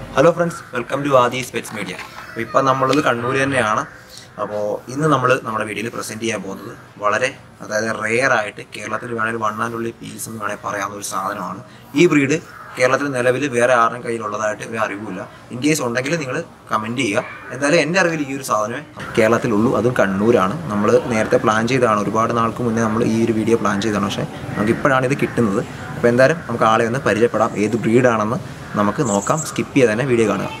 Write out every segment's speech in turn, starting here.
Hello friends welcome to Aadi pets media അപ്പോൾ ഇപ്പം നമ്മളുള്ളത് കണ്ണൂർ തന്നെയാണ് അപ്പോൾ ഇന്ന് നമ്മൾ നമ്മുടെ വീഡിയോയിൽ പ്രസൻറ്റ് ചെയ്യാൻ പോകുന്നത് വളരെ അതായത് റെയർ ആയിട്ട് കേരളത്തിൽ വേണമെങ്കിൽ വണ്ണാനുള്ള പീസ് എന്ന് വേണമെങ്കിൽ പറയാവുന്ന ഒരു സാധനമാണ് ഈ ബ്രീഡ് കേരളത്തിൽ നിലവിൽ വേറെ ആരുടെയും കയ്യിലുള്ളതായിട്ട് വേറെ അറിവില്ല ഇൻ കേസ് ഉണ്ടെങ്കിൽ നിങ്ങൾ കമൻറ്റ് ചെയ്യുക എന്തായാലും എൻ്റെ അറിവിൽ ഈ ഒരു സാധനമേ കേരളത്തിലുള്ളൂ അതും കണ്ണൂരാണ് നമ്മൾ നേരത്തെ പ്ലാൻ ചെയ്തതാണ് ഒരുപാട് നാൾക്ക് മുന്നേ നമ്മൾ ഈ ഒരു വീഡിയോ പ്ലാൻ ചെയ്തതാണ് പക്ഷേ നമുക്ക് ഇപ്പോഴാണ് ഇത് കിട്ടുന്നത് അപ്പോൾ എന്തായാലും നമുക്ക് ആളെ ഒന്ന് പരിചയപ്പെടാം ഏത് ബ്രീഡാണെന്ന് നമുക്ക് നോക്കാം സ്കിപ്പ് ചെയ്ത് തന്നെ വീഡിയോ കാണുക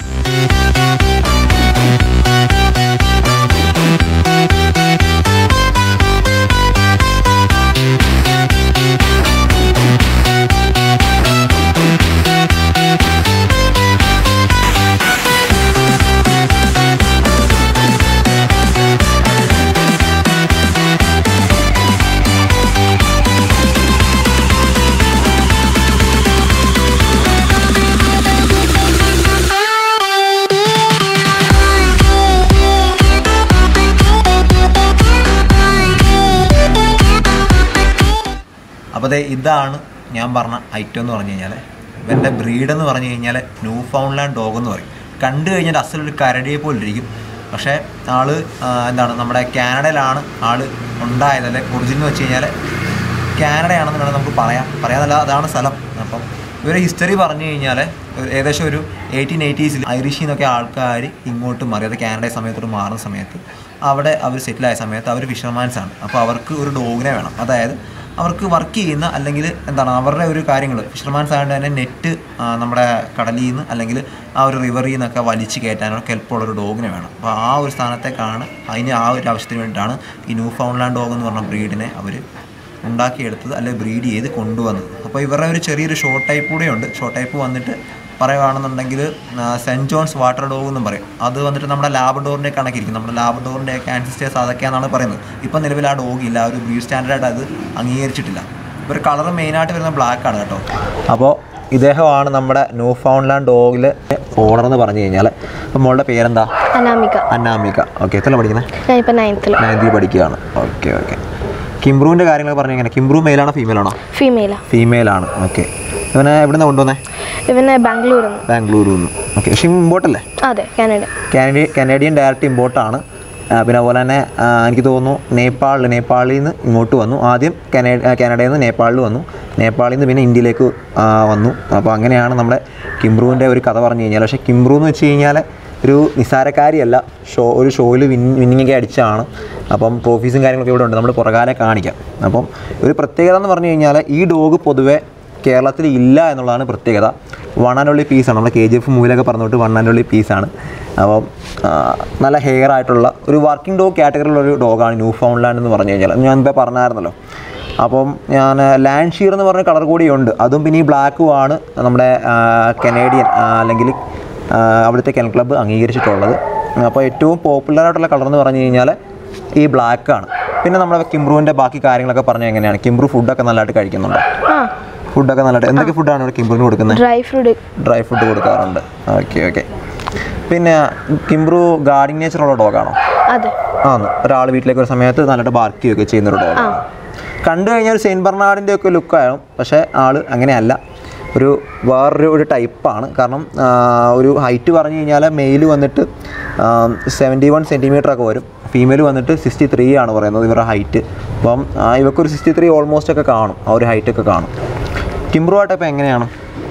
അപ്പോൾ ദേ ഇതാണ് ഞാൻ പറഞ്ഞ ഐറ്റം എന്ന് പറഞ്ഞു കഴിഞ്ഞാൽ ഇവൻ്റെ ബ്രീഡ് എന്ന് പറഞ്ഞു കഴിഞ്ഞാൽ ന്യൂ ഫൗണ്ട്ലാൻഡ് ഡോഗ് എന്ന് പറയും കണ്ടു കഴിഞ്ഞാൽ അസലൊരു കരടിയെ പോലെ ഇരിക്കും പക്ഷേ ആള് ആ, എന്താണ് നമ്മുടെ കാനഡയിലാണ് ആള് ഉണ്ടായത് അല്ലെ ഒറിജിൻ വെച്ച് കഴിഞ്ഞാൽ കാനഡയാണെന്ന് വേണം നമുക്ക് പറയാം പറയാനല്ല അതാണ് സ്ഥലം അപ്പം ഇവരെ ഹിസ്റ്ററി പറഞ്ഞു കഴിഞ്ഞാൽ ഏകദേശം ഒരു എയ്റ്റീൻ എയ്റ്റീസിൽ ഐറിഷിൽ നിന്നൊക്കെ ആൾക്കാർ ഇങ്ങോട്ട് മാറി അത് കാനഡ സമയത്തോട്ട് മാറുന്ന സമയത്ത് അവിടെ അവർ സെറ്റിലായ സമയത്ത് അവർ ഫിഷർമാൻസ് ആണ് അപ്പോൾ അവർക്ക് ഒരു ഡോഗിനെ വേണം അതായത് അവർക്ക് വർക്ക് ചെയ്യുന്ന അല്ലെങ്കിൽ എന്താണ് അവരുടെ ഒരു കാര്യങ്ങൾ ഫിഷർമാൻസ് ആയതുകൊണ്ട് തന്നെ നെറ്റ് നമ്മുടെ കടലിൽ നിന്ന് അല്ലെങ്കിൽ ആ ഒരു റിവറിൽ നിന്നൊക്കെ വലിച്ചു കയറ്റാനൊക്കെ ഹെൽപ്പുള്ള ഒരു ഡോഗിനെ വേണം അപ്പോൾ ആ ഒരു സ്ഥാനത്തേക്കാണ് അതിന് ആ ഒരു ആവശ്യത്തിന് വേണ്ടിയിട്ടാണ് ഈ ന്യൂ ഫൗണ്ട്ലാൻഡ് ഡോഗ് എന്ന് പറഞ്ഞ ബ്രീഡിനെ അവർ ഉണ്ടാക്കിയെടുത്തത് അല്ലെങ്കിൽ ബ്രീഡ് ചെയ്ത് കൊണ്ടുവന്നത് അപ്പോൾ ഇവരുടെ ഒരു ചെറിയൊരു ഷോർട്ട് ടൈപ്പ് കൂടെ ഉണ്ട് ഷോർട്ട് ടൈപ്പ് വന്നിട്ട് പറയുകയാണെന്നുണ്ടെങ്കിൽ സെൻറ്റ് ജോൺസ് വാട്ടർ ഡോഗ് എന്നും പറയും അത് വന്നിട്ട് നമ്മുടെ ലാബഡോറിൻ്റെ കണക്കിരിക്കും നമ്മുടെ ലാബഡോറിൻ്റെ ഒക്കെ ആൻസിസ്റ്റേഴ്സ് അതൊക്കെയാണെന്നാണ് പറയുന്നത് ഇപ്പം നിലവിൽ ആ ഡോഗ് ഇല്ല ആ ഒരു ബ്രീഡ് സ്റ്റാൻഡേർഡ് അത് അംഗീകരിച്ചിട്ടില്ല ഒരു കളർ മെയിനായിട്ട് വരുന്ന ബ്ലാക്ക് ആണ് കേട്ടോ അപ്പോൾ ഇദ്ദേഹമാണ് നമ്മുടെ ന്യൂ ഫൗണ്ട്ലാൻഡ് ഡോഗിലെ ഓണർ എന്ന് പറഞ്ഞു കഴിഞ്ഞാൽ അപ്പോൾ മോളുടെ പേരെന്താ അനാമിക അന്നാമിക ഓക്കെ എത്ര പഠിക്കുന്നത് ഞാനിപ്പോൾ നയൻത്തിൽ നയൻത്തിൽ പഠിക്കുകയാണ് ഓക്കെ ഓക്കെ കിംബ്രുവിൻ്റെ കാര്യങ്ങൾ പറഞ്ഞു എങ്ങനെ കിംബ്രു മെയിലാണോ ഫീമെയിലാണോ ഫീമെയിലാ ഫീമെയിലാണ് ഓക്കെ ഇവനെ എവിടെ നിന്ന് കൊണ്ടുവന്നേ ഇവന് ബാംഗ്ലൂരിൽ നിന്ന് ബാംഗ്ലൂരിൽ നിന്ന് ഓക്കെ പക്ഷേ ഇമ്പോർട്ടല്ലേ അതെ കാനഡ കാനഡി കനേഡിയൻ ഡയറക്റ്റ് ഇമ്പോർട്ടാണ് പിന്നെ അതുപോലെ തന്നെ ആ, എനിക്ക് തോന്നുന്നു നേപ്പാളിൽ നേപ്പാളിൽ നിന്ന് ഇങ്ങോട്ട് വന്നു ആദ്യം കനേ കാനഡയിൽ നിന്ന് നേപ്പാളിൽ വന്നു നേപ്പാളിൽ നിന്ന് പിന്നെ ഇന്ത്യയിലേക്ക് ആ, വന്നു അപ്പോൾ അങ്ങനെയാണ് നമ്മുടെ കിംബ്രുവിൻ്റെ ഒരു കഥ പറഞ്ഞു കഴിഞ്ഞാൽ പക്ഷേ കിംബ്രു എന്ന് വെച്ച് കഴിഞ്ഞാൽ ഒരു നിസ്സാരക്കാരിയല്ല ഷോ ഒരു ഷോയിൽ വിൻ വിന്നിങ്ങൊക്കെ അടിച്ചാണ് അപ്പം ട്രോഫീസും കാര്യങ്ങളൊക്കെ ഇവിടെ ഉണ്ട് നമ്മൾ പുറകാലെ കാണിക്കാം അപ്പം ഒരു പ്രത്യേകത എന്ന് പറഞ്ഞു കഴിഞ്ഞാൽ ഈ ഡോഗ് പൊതുവെ കേരളത്തിൽ ഇല്ല എന്നുള്ളതാണ് പ്രത്യേകത വൺ ആൻഡ് ഓൺലി പീസാണ് നമ്മുടെ കെ ജി എഫ് മൂവിലൊക്കെ പറഞ്ഞിട്ട് വൺ ആൻഡ് ഓൺലി പീസാണ് അപ്പം ആ, നല്ല ഹെയർ ആയിട്ടുള്ള ഒരു വർക്കിംഗ് ഡോഗ് കാറ്റഗറിയിലുള്ള ഒരു ഡോഗാണ് ന്യൂ ഫൗണ്ട്ലാൻഡ് എന്ന് പറഞ്ഞു കഴിഞ്ഞാൽ ഞാൻ മുമ്പേ പറഞ്ഞായിരുന്നല്ലോ അപ്പം ഞാൻ ലാൻഡ് ഷീർ എന്ന് പറഞ്ഞ കളർ കൂടിയുണ്ട് അതും പിന്നെ ഈ ബ്ലാക്കും ആണ് നമ്മുടെ കനേഡിയൻ അല്ലെങ്കിൽ ആ, അവിടുത്തെ കെൻ ക്ലബ്ബ് അംഗീകരിച്ചിട്ടുള്ളത് അപ്പോൾ ഏറ്റവും പോപ്പുലർ ആയിട്ടുള്ള കളർ എന്ന് പറഞ്ഞു കഴിഞ്ഞാൽ ഈ ബ്ലാക്കാണ് പിന്നെ നമ്മുടെ കിംബ്രുവിൻ്റെ ബാക്കി കാര്യങ്ങളൊക്കെ പറഞ്ഞാൽ എങ്ങനെയാണ് കിംബ്രു ഫുഡൊക്കെ നല്ലതായിട്ട് കഴിക്കുന്നുണ്ടോ ആ ഫുഡൊക്കെ നല്ലതായിട്ട് എന്തൊക്കെ ഫുഡാണ് ഇവിടെ കിംബ്രുവിന് കൊടുക്കുന്നത് ഡ്രൈ ഫ്രൂട്ട് ഡ്രൈ ഫുഡ് കൊടുക്കാറുണ്ട് ഓക്കെ ഓക്കെ പിന്നെ കിംബ്രു ഗാർഡിങ് നേച്ചറുള്ള ഡോഗാണോ അതെ ആന്ന് ഒരാൾ വീട്ടിലേക്ക് ഒരു സമയത്ത് നല്ലതായിട്ട് ബാർക്ക് ചെയ്യുകയൊക്കെ ചെയ്യുന്നൊരു ഡോഗാണ് കണ്ടു കഴിഞ്ഞാൽ ഒരു സെയിൻറ്റ് ബർണാഡിൻ്റെ ഒക്കെ ലുക്കാകും പക്ഷേ ആൾ അങ്ങനെയല്ല ഒരു വേറൊരു ഒരു ടൈപ്പാണ് കാരണം ആ, ഒരു ഹൈറ്റ് പറഞ്ഞു കഴിഞ്ഞാൽ മെയിൽ വന്നിട്ട് സെവൻറ്റി വൺ സെൻറ്റിമീറ്റർ ഒക്കെ വരും ഫീമെയിൽ വന്നിട്ട് സിക്സ്റ്റി ത്രീ ആണ് പറയുന്നത് ഇവരുടെ ഹൈറ്റ് അപ്പം ആ, ഇവക്കൊരു സിക്സ്റ്റി ത്രീ ഓൾമോസ്റ്റ് ഒക്കെ കാണും ആ ഒരു ഹൈറ്റ് ഒക്കെ കാണും കിംബ്രു ആയിട്ട് ഇപ്പോൾ എങ്ങനെയാണ്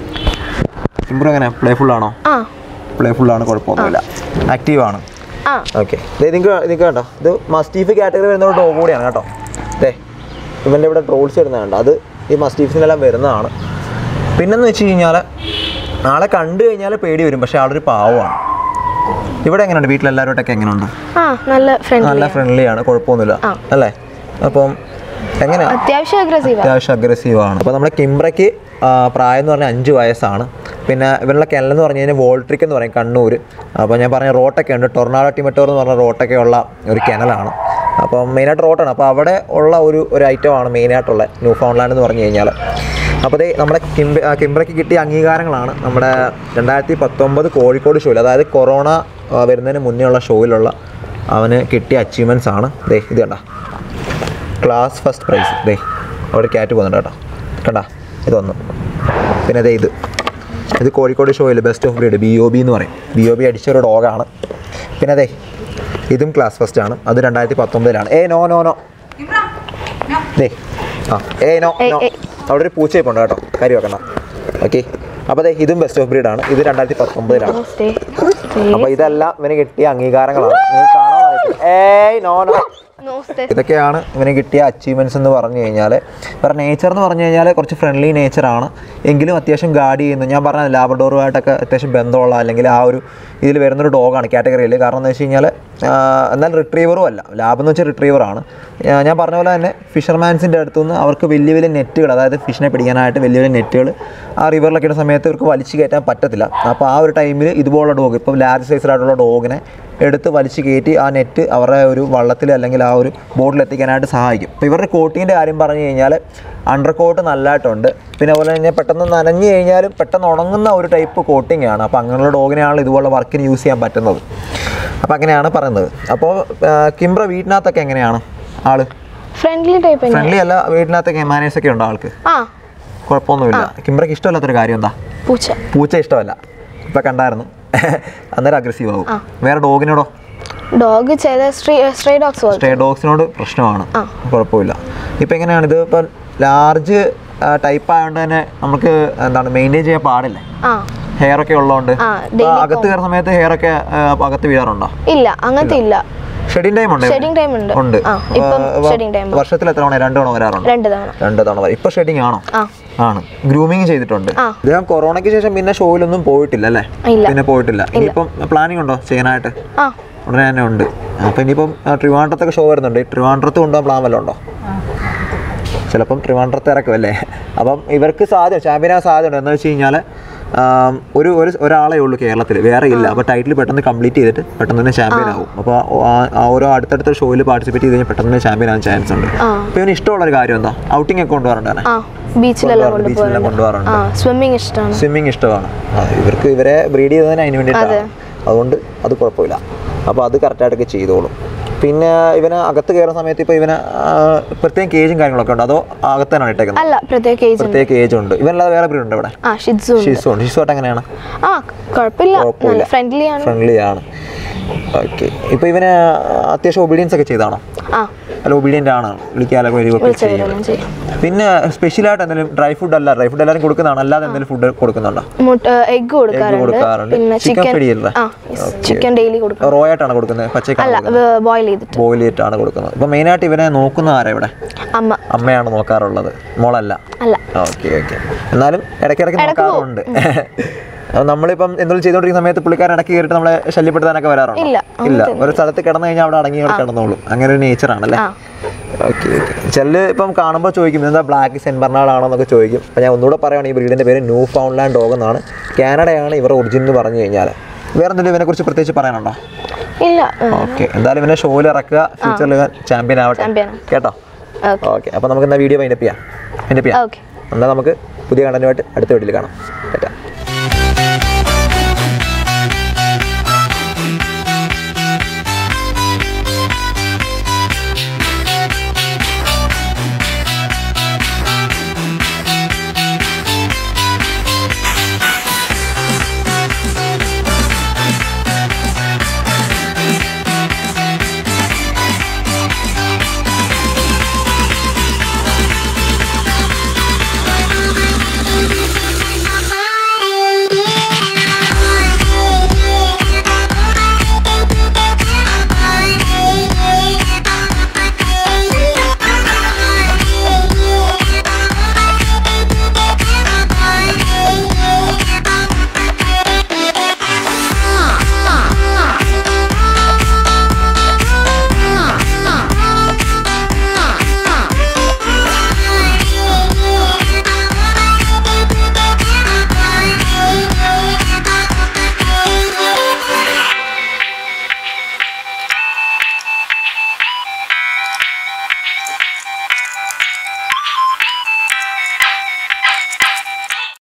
കിംബ്രു എങ്ങനെയാണ് പ്ലേഫുൾ ആണോ ആ പ്ലേഫുൾ ആണ് കുഴപ്പമൊന്നുമില്ല ആക്റ്റീവ് ആണ് ആ ഓക്കെ നിങ്ങൾക്ക് നിങ്ങൾക്ക് കണ്ടോ ഇത് മസ്റ്റീഫ് കാറ്റഗറി വരുന്ന ഒരു ഡോഗ് കൂടിയാണ് കേട്ടോ ദേ ഇവൻ്റെ ഇവിടെ ട്രോൾസ് വരുന്നത് കണ്ടോ അത് ഈ മസ്റ്റീഫിനെല്ലാം വരുന്നതാണ് പിന്നെന്ന് വെച്ച് കഴിഞ്ഞാൽ ആളെ കണ്ടു കഴിഞ്ഞാൽ പേടി വരും പക്ഷേ ആളൊരു പാവമാണ് ഇവിടെ എങ്ങനെയുണ്ട് വീട്ടിലെല്ലാവരോട്ടൊക്കെ എങ്ങനെയുണ്ട് ആ നല്ല ഫ്രണ്ട്ലി നല്ല ഫ്രണ്ട്ലി ആണ് കുഴപ്പമൊന്നുമില്ല ആ. അല്ലേ അപ്പം എങ്ങനെയാ അത്യാവശ്യം അഗ്രസീവാ അത്യാവശ്യം അഗ്രസീവ് ആണ് അപ്പോൾ നമ്മുടെ കിംബ്രയ്ക്ക് ആ, പ്രായം എന്ന് പറഞ്ഞാൽ അഞ്ച് വയസ്സാണ് പിന്നെ ഇവരുടെ കെല്ലെന്ന് പറഞ്ഞു കഴിഞ്ഞാൽ വോൾട്രിക് എന്ന് പറയും കണ്ണൂർ അപ്പോൾ ഞാൻ പറഞ്ഞ റോട്ടൊക്കെ ഉണ്ട് ടൊർണാഡോ ടിമറ്റോർ എന്ന് പറഞ്ഞ റോട്ടൊക്കെ ഉള്ള ഒരു കെനലാണ് അപ്പം മെയിനായിട്ട് റോട്ടാണ് അപ്പോൾ അവിടെ ഉള്ള ഒരു ഒരു ഐറ്റമാണ് മെയിനായിട്ടുള്ള ന്യൂ ഫൗണ്ട്ലാൻഡ് എന്ന് പറഞ്ഞു കഴിഞ്ഞാൽ അപ്പോൾ ദേ നമ്മുടെ കിംബ ആ, കിംബ്രയ്ക്ക് കിട്ടിയ അംഗീകാരങ്ങളാണ് നമ്മുടെ രണ്ടായിരത്തി പത്തൊമ്പത് കോഴിക്കോട് ഷോയിൽ അതായത് കൊറോണ ആ, വരുന്നതിന് മുന്നേ ഉള്ള ഷോയിലുള്ള അവന് കിട്ടിയ അച്ചീവ്മെൻറ്റ്സ് ആണ് ദേ ഇത് കണ്ട ക്ലാസ് ഫസ്റ്റ് പ്രൈസ് ദേ അവിടെ ക്യാറ്റ് പോകുന്നുണ്ട് കേട്ടോ കണ്ട ഇതൊന്ന് പിന്നെ ദേ ഇത് ഇത് കോഴിക്കോട് ഷോയിൽ best of breed B O B എന്ന് പറയും ബി ഒ ബി അടിച്ച ഒരു ഡോഗാണ് പിന്നെ അതെ ഇതും ക്ലാസ് ഫസ്റ്റ് ആണ് അത് രണ്ടായിരത്തി പത്തൊമ്പതിലാണ് ഏ നോ നോ നോ ദേ ആ ഏ നോ ഏയ്, നോ ഏയ്. അവിടെ ഒരു പൂച്ച ഇപ്പോൾ ഉണ്ട് കേട്ടോ കരി വെക്കണ്ട ഓക്കെ അപ്പോൾ അതെ ഇതും ബെസ്റ്റ് ഓഫ് ബ്രീഡാണ് ഇത് രണ്ടായിരത്തി പത്തൊമ്പതിലാണ് സ്റ്റേ സ്റ്റേ അപ്പോൾ ഇതെല്ലാം ഇവന് കിട്ടിയ അംഗീകാരങ്ങളാണ് നിങ്ങൾക്ക് കാണാൻ പറ്റും ഏയ് നോ നോ നോ സ്റ്റേ ഇതൊക്കെയാണ് ഇവന് കിട്ടിയ അച്ചീവ്മെൻറ്റ്സ് എന്ന് പറഞ്ഞു കഴിഞ്ഞാൽ വേറെ നേച്ചർ എന്ന് പറഞ്ഞു കഴിഞ്ഞാൽ കുറച്ച് ഫ്രണ്ട്ലി നേച്ചറാണ് എങ്കിലും അത്യാവശ്യം ഗാർഡ് ചെയ്യുന്നു ഞാൻ പറഞ്ഞ ലാബഡോറുമായിട്ടൊക്കെ അത്യാവശ്യം ബന്ധമുള്ള അല്ലെങ്കിൽ ആ ഒരു ഇതിൽ വരുന്നൊരു ഡോഗാണ് കാറ്റഗറിയിൽ കാരണം എന്ന് വെച്ച് കഴിഞ്ഞാൽ എന്നാൽ റിട്രീവറും അല്ല ലാബ് എന്ന് വെച്ചാൽ റിട്രീവറാണ് ഞാൻ പറഞ്ഞ പോലെ തന്നെ ഫിഷർമാൻസിൻ്റെ അടുത്തുനിന്ന് അവർക്ക് വലിയ വലിയ നെറ്റുകൾ അതായത് ഫിഷിനെ പിടിക്കാനായിട്ട് വലിയ വലിയ നെറ്റുകൾ ആ റിവറിലൊക്കെ ഇടുന്ന സമയത്ത് ഇവർക്ക് വലിച്ചു കയറ്റാൻ പറ്റത്തില്ല അപ്പോൾ ആ ഒരു ടൈമിൽ ഇതുപോലുള്ള ഡോഗ് ഇപ്പം ലാർജ് സൈസിലായിട്ടുള്ള ഡോഗിനെ എടുത്ത് വലിച്ചു കയറ്റി ആ നെറ്റ് അവരുടെ ഒരു വള്ളത്തിൽ അല്ലെങ്കിൽ ആ ഒരു ബോട്ടിൽ എത്തിക്കാനായിട്ട് സഹായിക്കും അപ്പോൾ ഇവരുടെ കോട്ടിങ്ങിൻ്റെ കാര്യം പറഞ്ഞു കഴിഞ്ഞാൽ അണ്ടർ കോട്ട് നല്ലതായിട്ടുണ്ട് പിന്നെ അതുപോലെ തന്നെ പെട്ടെന്ന് നനഞ്ഞു കഴിഞ്ഞാലും പെട്ടെന്ന് ഉണങ്ങുന്ന ഒരു ടൈപ്പ് കോട്ടിംഗ് ആണ് അപ്പോൾ അങ്ങനെയുള്ള ഡോഗിനെയാണ് ഇതുപോലുള്ള വർക്കിന് യൂസ് ചെയ്യാൻ പറ്റുന്നത് അപ്പോൾ അങ്ങനെയാണ് പറയുന്നത് അപ്പോൾ ആ, കിംബ്ര വീട്ടിനകത്തൊക്കെ എങ്ങനെയാണ് ആള് ഫ്രണ്ട്ലി ടൈപ്പ് തന്നെ ഫ്രണ്ട്ലി അല്ല വീട്ടിനകത്തൊക്കെ മാനേഴ്സ് ഒക്കെ ഉണ്ടോ ആൾക്ക് ആ കുഴപ്പമൊന്നുമില്ല കിംബ്രയ്ക്ക് ഇഷ്ടമല്ലാത്തൊരു കാര്യം എന്താ പൂച്ച പൂച്ച ഇഷ്ടമല്ല ഇപ്പം കണ്ടായിരുന്നു അന്നേരം അഗ്രസീവ് ആവും വേറെ ഡോഗിനോടോ ഡോഗ് ചില സ്ട്രീ സ്ട്രേ ഡോഗ്സ് പോലെ സ്റ്റേ ഡോഗ്സിനോട് പ്രശ്നമാണ് ആ. കുഴപ്പമില്ല ഇപ്പം എങ്ങനെയാണ് ഇത് ഇപ്പം ലാർജ് ടൈപ്പ് ആയതുകൊണ്ട് തന്നെ നമുക്ക് എന്താണ് മെയിൻറ്റെയിൻ ചെയ്യാൻ പാടില്ലേ ആ ഹെയർ ഒക്കെ ഉള്ളതുകൊണ്ട് ആ, അപ്പൊ daily അകത്ത് കയറുന്ന സമയത്ത് ഹെയർ ഒക്കെ ആ, അകത്ത് വീഴാറുണ്ടോ ഇല്ല അങ്ങനത്തെ ഇല്ല ഷെഡിങ് ടൈം ഉണ്ട് ഷെഡിങ് ടൈം ഉണ്ട് ഉണ്ട് ആ ഇപ്പം അപ്പൊ ഷെഡിങ് ടൈം വർഷത്തിൽ എത്ര തവണ രണ്ട് തവണ വരാറുണ്ട് രണ്ട് തവണ രണ്ട് തവണ വരും ഇപ്പൊ ഷെഡിങ് ആണോ ആ ആണ് ഗ്രൂമിങ് ചെയ്തിട്ടുണ്ട് ആ. ഇദ്ദേഹം കൊറോണയ്ക്ക് ശേഷം പിന്നെ ഷോയിലൊന്നും പോയിട്ടില്ല അല്ലേ ഇല്ല. പിന്നെ പോയിട്ടില്ല ഇനിയിപ്പം പ്ലാനിങ് ഉണ്ടോ ചെയ്യാനായിട്ട് ആ ഉടനെ തന്നെ ഉണ്ട് അപ്പം ഇനിയിപ്പം ആ, ട്രിവാൻഡ്രത്തൊക്കെ ഷോ വരുന്നുണ്ട് ഈ ട്രിവാൻഡ്രത്ത് കൊണ്ടുപോകാൻ പ്ലാൻ വല്ലതും ഉണ്ടോ ചിലപ്പം ട്രിവാൻഡ്രത്ത് ഇറക്കും അല്ലേ അപ്പം ഇവർക്ക് സാധ്യത ചാമ്പ്യൻ ആകാൻ സാധ്യത ഉണ്ട് എന്ന് വെച്ച് കഴിഞ്ഞാൽ ഒരു ഒരു ഒരാളെ ഉള്ളൂ കേരളത്തിൽ വേറെ ഇല്ല അപ്പോൾ ടൈറ്റിൽ പെട്ടെന്ന് കംപ്ലീറ്റ് ചെയ്തിട്ട് പെട്ടെന്ന് തന്നെ ചാമ്പ്യൻ ആവും അപ്പോൾ ആ ഓരോ അടുത്തടുത്ത ഷോയിൽ പാർട്ടിസിപ്പേറ്റ് ചെയ്ത് കഴിഞ്ഞാൽ പെട്ടെന്ന് തന്നെ ചാമ്പ്യൻ ആവാൻ ചാൻസ് ഉണ്ട് ആ. അപ്പോൾ ഇവന് ഇഷ്ടമുള്ള ഒരു കാര്യം എന്താ ഔട്ടിംഗ് ഒക്കെ കൊണ്ടുപോകാറുണ്ട് അവനെ ആ ബീച്ചിലെല്ലാം കൊണ്ടുപോകാറുണ്ട്, ബീച്ചിലെല്ലാം കൊണ്ടുപോകാറുണ്ട് കൊണ്ടുപോകാറുണ്ട്. ആ സ്വിമ്മിങ് ഇഷ്ടമാണ് സ്വിമ്മിങ് ഇഷ്ടമാണ് ആ, ഇവർക്ക് ഇവരെ ബ്രീഡ് ചെയ്തതിന് അതിന് വേണ്ടിയിട്ടാണ് അതുകൊണ്ട് അത് കുഴപ്പമില്ല അപ്പോൾ അത് കറക്റ്റായിട്ടൊക്കെ ചെയ്തോളും പിന്നെ ഇവന് അകത്ത് കയറുന്ന സമയത്ത് ഇപ്പോൾ ഇവന് ആ, പ്രത്യേകം കേജും കാര്യങ്ങളൊക്കെ ഉണ്ട് അതോ അകത്ത് തന്നെയാണ് ഇട്ടേക്കുന്നത് അല്ല പ്രത്യേക ഏജ് ഉണ്ട് പ്രത്യേക കേജ് ഉണ്ട് ഇവനല്ലാതെ വേറെ ബ്രീഡ് ഉണ്ട് ഇവിടെ ആ ഷിറ്റ്സു ഉണ്ട് ഷിസു ഉണ്ട് ഷിസു ആയിട്ട് എങ്ങനെയാണ് ആ കുഴപ്പമില്ല കുഴപ്പമില്ല. നല്ല ഫ്രണ്ട്ലി ആണ് ഫ്രണ്ട്ലി ആണ് ഓക്കെ ഇപ്പോൾ ഇവന് അത്യാവശ്യം ഒബീഡിയൻസ് ഒക്കെ ചെയ്താണോ ആ അല്ല ഒബീഡിയൻ്റ് ആണ് വിളിക്കാനൊക്കെ വരികയൊക്കെ വിളിച്ചു ചെയ്യും വരെല്ലാം ചെയ്യും പിന്നെ സ്പെഷ്യലായിട്ട് എന്തെങ്കിലും ഡ്രൈ ഫുഡ് അല്ല ഡ്രൈ ഫുഡ് എല്ലാവരും കൊടുക്കുന്നതാണ് അല്ലാതെ എന്തെങ്കിലും ഫുഡ് കൊടുക്കുന്നുണ്ടോ മുട്ട എഗ് കൊടുക്കാറുണ്ട് കൊടുക്കാറുണ്ട്. പിന്നെ Chicken ചിക്കൻ feed ചെയ്യില്ലേ? ആ ചിക്കൻ ഡെയിലി കൊടുക്കും റോ ആയിട്ടാണ് കൊടുക്കുന്നത് പച്ചക്കാണ് അല്ല ബോയിൽ ചെയ്തിട്ട് ബോയിൽ ചെയ്തിട്ടാണ് കൊടുക്കുന്നത് ഇപ്പൊ മെയിനായിട്ട് ഇവനെ നോക്കുന്ന ആരാ ഇവിടെ അമ്മ അമ്മയാണ് നോക്കാറുള്ളത് മോളല്ല അല്ല ഓക്കെ ഓക്കെ എന്നാലും ഇടയ്ക്കിടയ്ക്ക് നോക്കാറുണ്ട് അപ്പൊ നമ്മളിപ്പം എന്തെങ്കിലും ചെയ്തോണ്ടിരിക്കുന്ന സമയത്ത് പുള്ളിക്കാരൻ ഇടയ്ക്ക് കയറിയിട്ട് നമ്മളെ ശല്യപ്പെടുത്താനൊക്കെ വരാറുണ്ട് ഇല്ല, ഇല്ല ഒരു സ്ഥലത്ത് കിടന്നു കഴിഞ്ഞാൽ അവിടെ അടങ്ങി അവിടെ കിടന്നോളും അങ്ങനെ ഒരു നേച്ചറാണല്ലേ ആ. ഓക്കെ ഓക്കെ ചില ഇപ്പം കാണുമ്പോൾ ചോദിക്കും എന്താ ബ്ലാക്ക് സെൻറ്റ് ബെർണാഡ് ആണോ എന്നൊക്കെ ചോദിക്കും അപ്പം ഞാൻ ഒന്നുകൂടെ പറയുകയാണ് ഈ ബ്രീഡിൻ്റെ പേര് ന്യൂ ഫൗണ്ട്ലാൻഡ് ഡോഗ് എന്നാണ് കാനഡയാണ് ഇവരുടെ ഒറിജിൻ എന്ന് പറഞ്ഞു കഴിഞ്ഞാൽ വേറെ എന്തെങ്കിലും ഇവനെക്കുറിച്ച് പ്രത്യേകിച്ച് പറയാനുണ്ടോ ഇല്ല ഓക്കെ എന്തായാലും ഇവനെ ഷോയിൽ ഇറക്കുക ഫ്യൂച്ചറിൽ ഇവൻ ചാമ്പ്യൻ ആവട്ടെ Champion ആവും. കേട്ടോ ഓക്കെ ഓക്കെ അപ്പോൾ നമുക്ക് എന്താ വീഡിയോ വൈൻഡപ്പ് ചെയ്യാം വൈൻഡപ്പ് ചെയ്യാം ഓക്കെ എന്നാൽ നമുക്ക് പുതിയ കണ്ടന്റുമായിട്ട് അടുത്ത വീഡിയോയിൽ കാണാം കേട്ടോ